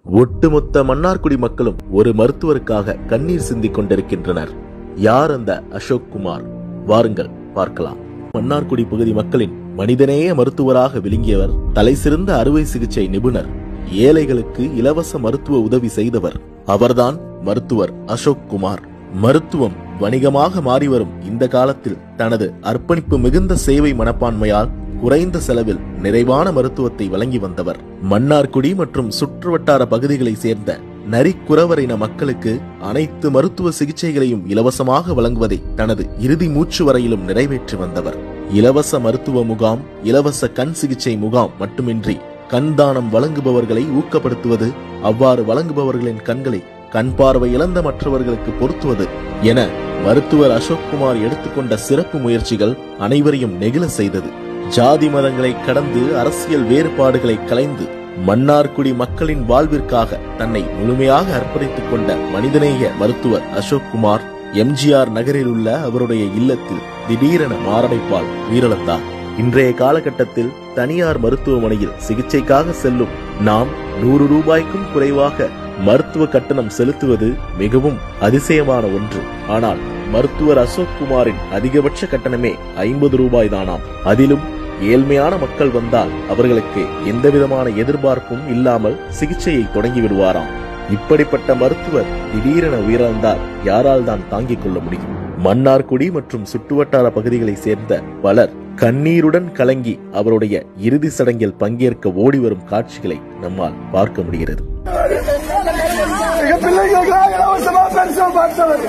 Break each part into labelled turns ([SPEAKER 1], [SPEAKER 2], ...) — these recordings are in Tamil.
[SPEAKER 1] ஒட்டுமொத்த மன்னார்குடி மக்களும் ஒரு மருத்துவருக்காக கண்ணீர் சிந்திக் கொண்டிருக்கின்றனர் யார் அந்த அசோக் குமார் வாருங்கள் பார்க்கலாம் மன்னார்குடி பகுதி மக்களின் மனிதநேய மருத்துவராக விளங்கியவர் தலைசிறந்த அறுவை சிகிச்சை நிபுணர் ஏழைகளுக்கு இலவச மருத்துவ உதவி செய்தவர் அவர்தான் மருத்துவர் அசோக் குமார் மருத்துவம் வணிகமாக மாறிவரும் இந்த காலத்தில் தனது அர்ப்பணிப்பு மிகுந்த சேவை மனப்பான்மையால் குறைந்த செலவில் நிறைவான மருத்துவத்தை வழங்கி வந்தவர் மன்னார்குடி மற்றும் சுற்றுவட்டார பகுதிகளை சேர்ந்த நரிக்குறவர் இன மக்களுக்கு அனைத்து மருத்துவ சிகிச்சைகளையும் இலவசமாக வழங்குவதை தனது இறுதி மூச்சு வரையிலும் நிறைவேற்றி வந்தவர் இலவச மருத்துவ முகாம் இலவச கண் சிகிச்சை முகாம் மட்டுமின்றி கண் தானம் வழங்குபவர்களை ஊக்கப்படுத்துவது அவ்வாறு வழங்குபவர்களின் கண்களை கண் பார்வை இழந்த மற்றவர்களுக்கு பொருத்துவது என மருத்துவர் அசோக்குமார் எடுத்துக்கொண்ட சிறப்பு முயற்சிகள் அனைவரையும் நெகிழ செய்தது ஜாதி மதங்களை கடந்து அரசியல் வேறுபாடுகளை கலைந்து மன்னார்குடி மக்களின் வாழ்விற்காக தன்னை முழுமையாக அர்ப்பணித்துக் கொண்ட மனிதநேய மருத்துவர் அசோக் குமார் எம்ஜிஆர் நகரில் உள்ள அவருடைய இல்லத்தில் திடீரென மாரடைப்பால் உயிரிழந்தார் இன்றைய காலகட்டத்தில் தனியார் மருத்துவமனையில் சிகிச்சைக்காக செல்லும் நாம் நூறு ரூபாய்க்கும் குறைவாக மருத்துவ கட்டணம் செலுத்துவது மிகவும் அதிசயமான ஒன்று ஆனால் மருத்துவர் அசோக் குமாரின் அதிகபட்ச கட்டணமே ஐம்பது ரூபாய் தானாம் அதிலும் ஏழ்மையான மக்கள் வந்தால் அவர்களுக்கு எந்தவிதமான எதிர்பார்ப்பும் இல்லாமல் சிகிச்சையை தொடங்கி விடுவாராம் இப்படிப்பட்ட மருத்துவர் திடீரென உயிரிழந்தால் யாரால் தான் தாங்கிக் கொள்ள முடியும் மன்னார்குடி மற்றும் சுற்றுவட்டார பகுதிகளை சேர்ந்த பலர் கண்ணீருடன் கலங்கி அவருடைய இறுதி சடங்கில் பங்கேற்க ஓடி வரும் காட்சிகளை நம்மால் பார்க்க முடிகிறது
[SPEAKER 2] எங்க பிள்ளைங்களுக்கெல்லாம் இலவசமா பென்ஷன் பார்த்தவர்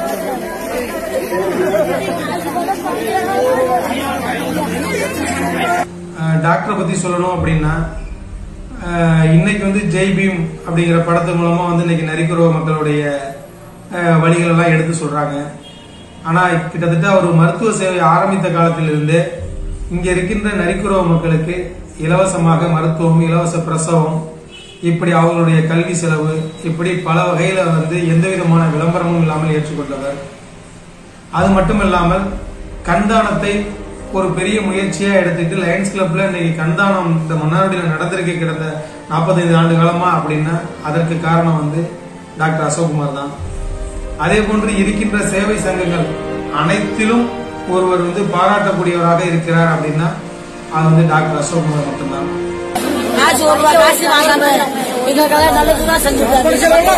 [SPEAKER 3] அஹ் டாக்டரை பத்தி சொல்லணும் அப்படின்னா அஹ் இன்னைக்கு வந்து ஜெய் பீம் அப்படிங்கிற படத்து மூலமா வந்து இன்னைக்கு நரிக்குறவ மக்களுடைய அஹ், வழிகள் எல்லாம் எடுத்து சொல்றாங்க ஆனா கிட்டத்தட்ட அவர் மருத்துவ சேவை ஆரம்பித்த காலத்திலிருந்தே இங்க இருக்கின்ற நரிக்குறவ மக்களுக்கு இலவசமாக மருத்துவம் இலவச பிரசவம் இப்படி அவங்களுடைய கல்வி செலவு இப்படி பல வகையில வந்து எந்த விதமான விளம்பரமும் இல்லாமல் ஏற்றுக்கொண்டவர் அது மட்டும் இல்லாமல் கண்தானத்தை ஒரு பெரிய முயற்சியா எடுத்துட்டு லயன்ஸ் கிளப்ல இன்னைக்கு கண்தானம் இந்த மன்னார்குடியில் நடந்திருக்க கிடந்த நாற்பத்தைந்து ஆண்டு காலமா அப்படின்னா அதற்கு காரணம் வந்து டாக்டர் அசோக்குமார் தான் அதே போன்று இருக்கின்ற சேவை சங்கங்கள் அனைத்திலும் ஒருவர் வந்து பாராட்டக்கூடியவராக இருக்கிறார் அப்படின்னா அது வந்து டாக்டர் அசோக்குமார் மட்டும்தான்
[SPEAKER 4] காசு ஒரு ரூபா காசு வாங்காம எங்களுக்கெல்லாம் நல்லதுதான் செஞ்சுட்டாரு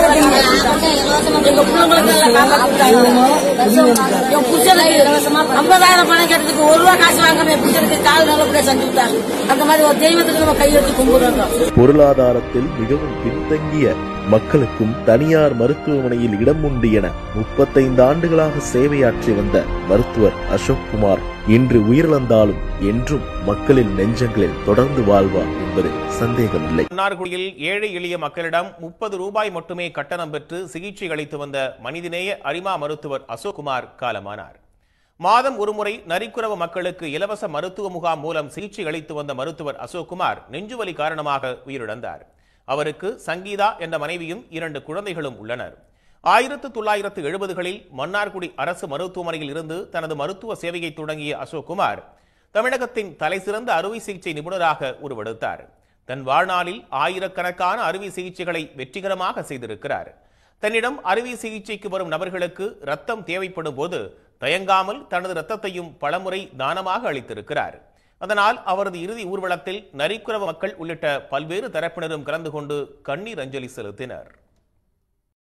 [SPEAKER 4] எங்க பிள்ளைங்களுக்கு எல்லாம் காப்பாத்திட்டாங்க என் புருஷனுக்கு ஐம்பதாயிரம் பணம் கேட்டதுக்கு ஒரு ரூபா காசு வாங்காம என் புருஷனுக்கு கால் நல்லபடியா செஞ்சு விட்டாங்க அந்த மாதிரி ஒரு தெய்வத்துக்கு நம்ம கையெழுத்து கும்பிடுறோம்
[SPEAKER 1] பொருளாதாரத்தில் மிகவும் பின்தங்கிய மக்களுக்கும் தனியார் மருத்துவமனையில் இடம் உண்டு என முப்பத்தைந்து ஆண்டுகளாக சேவையாற்றி வந்த மருத்துவர் அசோக் குமார் இன்று உயிரிழந்தாலும் என்றும் மக்களின் நெஞ்சங்களில் தொடர்ந்து வாழ்வார் என்பதில் சந்தேகமில்லை
[SPEAKER 5] மன்னார்குடியில் ஏழை எளிய மக்களிடம் முப்பது ரூபாய் மட்டுமே கட்டணம் பெற்று சிகிச்சை அளித்து வந்த மனிதநேய அரிமா மருத்துவர் அசோக்குமார் காலமானார் மாதம் ஒருமுறை நரிக்குறவ மக்களுக்கு இலவச மருத்துவ முகாம் மூலம் சிகிச்சை அளித்து வந்த மருத்துவர் அசோக்குமார் நெஞ்சுவலி காரணமாக உயிரிழந்தார் அவருக்கு சங்கீதா என்ற மனைவியும் இரண்டு குழந்தைகளும் உள்ளனர் ஆயிரத்து தொள்ளாயிரத்து எழுபதுகளில் மன்னார்குடி அரசு மருத்துவமனையில் இருந்து தனது மருத்துவ சேவையை தொடங்கிய அசோக்குமார் தமிழகத்தின் தலைசிறந்த அறுவை சிகிச்சை நிபுணராக உருவெடுத்தார் தன் வாழ்நாளில் ஆயிரக்கணக்கான அறுவை சிகிச்சைகளை வெற்றிகரமாக செய்திருக்கிறார் தன்னிடம் அறுவை சிகிச்சைக்கு வரும் நபர்களுக்கு ரத்தம் தேவைப்படும் போது தயங்காமல் தனது ரத்தத்தையும் பலமுறை தானமாக அளித்திருக்கிறார் அதனால் அவரது இறுதி ஊர்வலத்தில் நரிக்குறவ மக்கள் உள்ளிட்ட பல்வேறு தரப்பினரும் கலந்து கொண்டு கண்ணீர் அஞ்சலி செலுத்தினர்